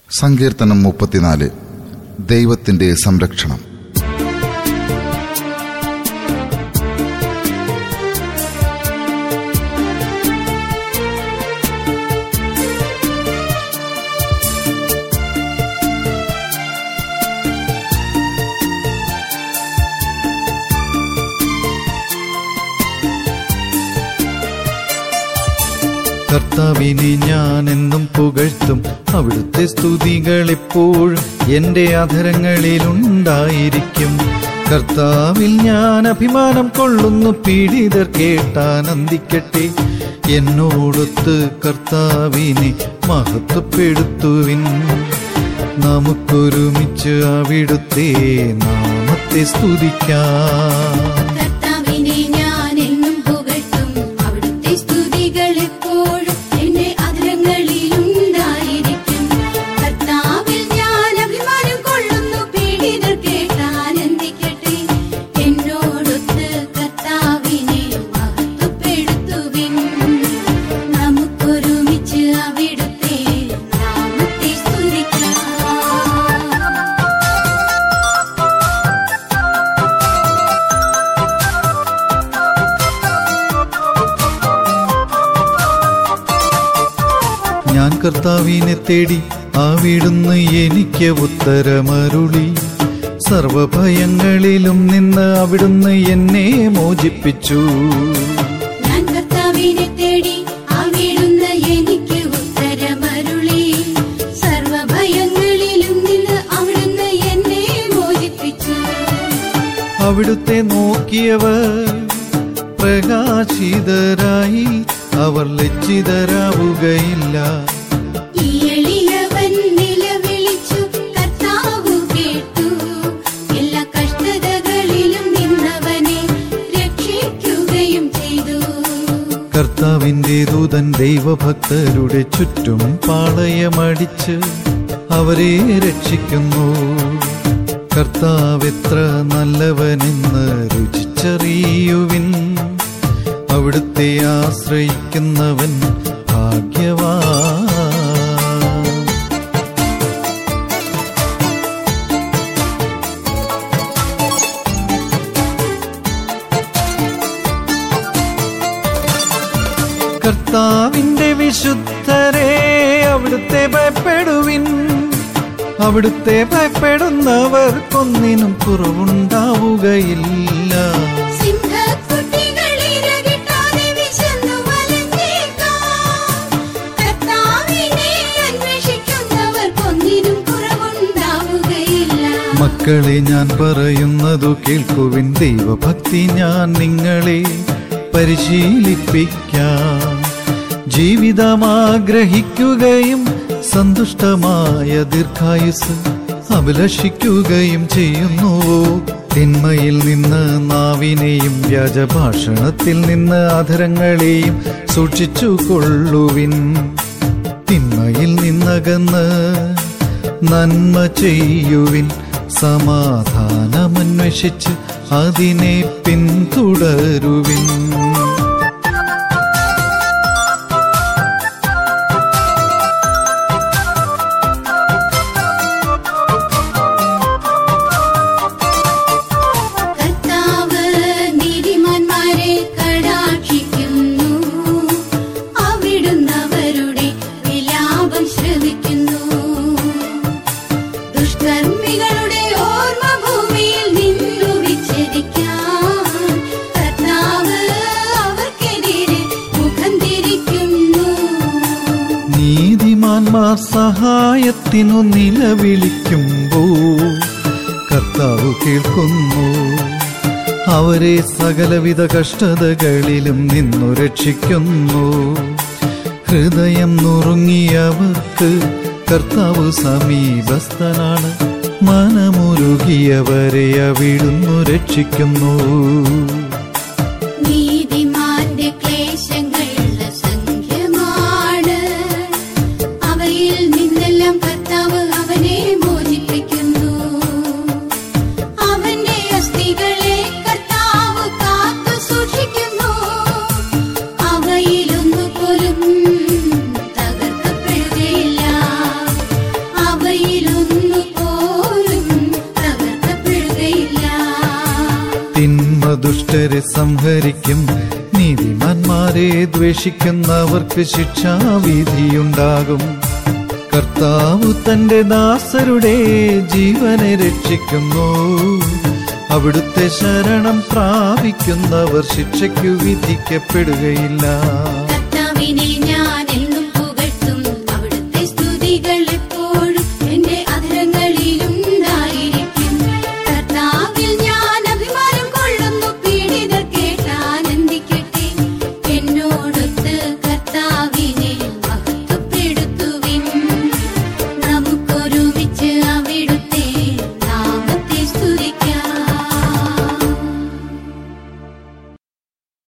സങ്കീർത്തനം മുപ്പത്തിനാല് ദൈവത്തിന്റെ സംരക്ഷണം കർത്താവിനെ ഞാൻ എന്നും പുകഴ്ത്തും അവിടുത്തെ സ്തുതികൾ എപ്പോഴും എന്റെ അധരങ്ങളിലുണ്ടായിരിക്കും കർത്താവിൽ ഞാൻ അഭിമാനം കൊള്ളുന്നു പീഡിതർ കേട്ടാനന്ദിക്കട്ടെ എന്നോടൊത്ത് കർത്താവിനെ മഹത്വപ്പെടുത്തുവിൻ നമുക്കൊരുമിച്ച് അവിടുത്തെ നാമത്തെ സ്തുതിക്കാം കർത്താവിനെ ഞാൻ എന്നും പുകഴ്ത്തും അവിടുത്തെ സ്തുതികൾ എപ്പോഴും എന്റെ അധരങ്ങളിലുണ്ടായിരിക്കും കർത്താവിൽ ഞാൻ അഭിമാനം കൊള്ളുന്നു പീഡിതർ കേട്ടാനന്ദിക്കട്ടെ എന്നോടൊത്ത് കർത്താവിനെ മഹത്വപ്പെടുത്തുവിൻ നമുക്കൊരുമിച്ച് അവിടുത്തെ നാമത്തെ സ്തുതിക്കാം ഞാൻ കർത്താവിനെ തേടി അവിടുന്ന് എനിക്ക് ഉത്തരമരുളി സർവഭയങ്ങളിലും നിന്ന് അവിടുന്ന് എന്നെ മോചിപ്പിച്ചു ഞാൻ കർത്താവിനെ തേടി അവിടുന്ന് എനിക്ക് ഉത്തരമരുളി സർവഭയങ്ങളിലും നിന്ന് അവിടുന്ന് എന്നെ മോചിപ്പിച്ചു അവിടുത്തെ നോക്കിയവർ പ്രകാശിതരായി അവർ ലജ്ജിതരാവുകയില്ല ഈ എളിയവൻ നിലവിളിച്ചു കർത്താവു കേട്ടു എല്ലാ കഷ്ടതകളിലും നിന്നവനെ രക്ഷിക്കുകയും ചെയ്തു കർത്താവിന്റെ ദൂതൻ ദൈവഭക്തരുടെ ചുറ്റും പാളയമടിച്ച് അവരെ രക്ഷിക്കുന്നു കർത്താവ് എത്ര നല്ലവനെന്ന് രുചിച്ചറിയുവിൻ അവിടുത്തെ ആശ്രയിക്കുന്നവൻ ഭാഗ്യവാ കർത്താവിന്റെ വിശുദ്ധരെ അവിടുത്തെ ഭയപ്പെടുവിൻ അവിടുത്തെ ഭയപ്പെടുന്നവർക്കൊന്നിനും കുറവുണ്ടാവുകയില്ല സിംഹക്കുട്ടികൾ ഇരകിട്ടാതെ വിശന്നു വലഞ്ഞേക്കാം. കർത്താവിനെ അന്വേഷിക്കുന്നവർക്കൊന്നിനും കുറവുണ്ടാവുകയില്ല. മക്കളെ ഞാൻ പറയുന്നതു കേൾക്കുവിൻ ദൈവഭക്തി ഞാൻ നിങ്ങളെ പരിശീലിപ്പിക്കാം ജീവിതം ആഗ്രഹിക്കുകയും സന്തുഷ്ടമായ ദീർഘായുസ് അഭിലഷിക്കുകയും ചെയ്യുന്നുവോ തിന്മയിൽ നിന്ന് നാവിനെയും വ്യാജഭാഷണത്തിൽ നിന്ന് അധരങ്ങളെയും സൂക്ഷിച്ചു കൊള്ളുവിൻ തിന്മയിൽ നിന്നകന്ന് നന്മ ചെയ്യുവിൻ സമാധാനമന്വേഷിച്ച് അതിനെ പിന്തുടരുവിൻ കർത്താവ് നീതിമാന്മാരെ കടാക്ഷിക്കുന്നു. അവിടുന്ന് അവരുടെ വിലാപം ശ്രവിക്കുന്നു ദുഷ്കർമ്മികളുടെ ഓർമ്മ ഭൂമിയിൽ നിന്നു വിച്ഛേദിക്കാൻ കർത്താവ് അവർക്കെതിരെ മുഖം തിരിക്കുന്നു നീതിമാന്മാർ സഹായത്തിനു നിലവിളിക്കുമ്പോ കർത്താവ് കേൾക്കുന്നു അവരെ സകലവിധ കഷ്ടതകളിലും നിന്നു രക്ഷിക്കുന്നു ഹൃദയം നുറുങ്ങിയവർക്ക് കർത്താവ് സമീപസ്ഥനാണ് മനമുരുകിയവരെ അവിടുന്നു രക്ഷിക്കുന്നു നീതിമാന്റെ ക്ലേശങ്ങൾ അസംഖ്യമാണ് അവയിൽ നിന്നെല്ലാം കർത്താവ് അവനെ മോചിപ്പിക്കുന്നു അവന്റെ അസ്ഥികളെ കർത്താവ് കാത്തു സൂക്ഷിക്കുന്നു അവയിലൊന്നു പോലും തകർക്കപ്പെടുകയില്ല അവ ദുഷ്ടരെ സംഹരിക്കും നീതിമാന്മാരെ ദ്വേഷിക്കുന്നവർക്ക് ശിക്ഷാവിധിയുണ്ടാകും കർത്താവ് തന്റെ ദാസരുടെ ജീവനെ രക്ഷിക്കുന്നു അവിടുത്തെ ശരണം പ്രാപിക്കുന്നവർ ശിക്ഷയ്ക്കു വിധിക്കപ്പെടുകയില്ല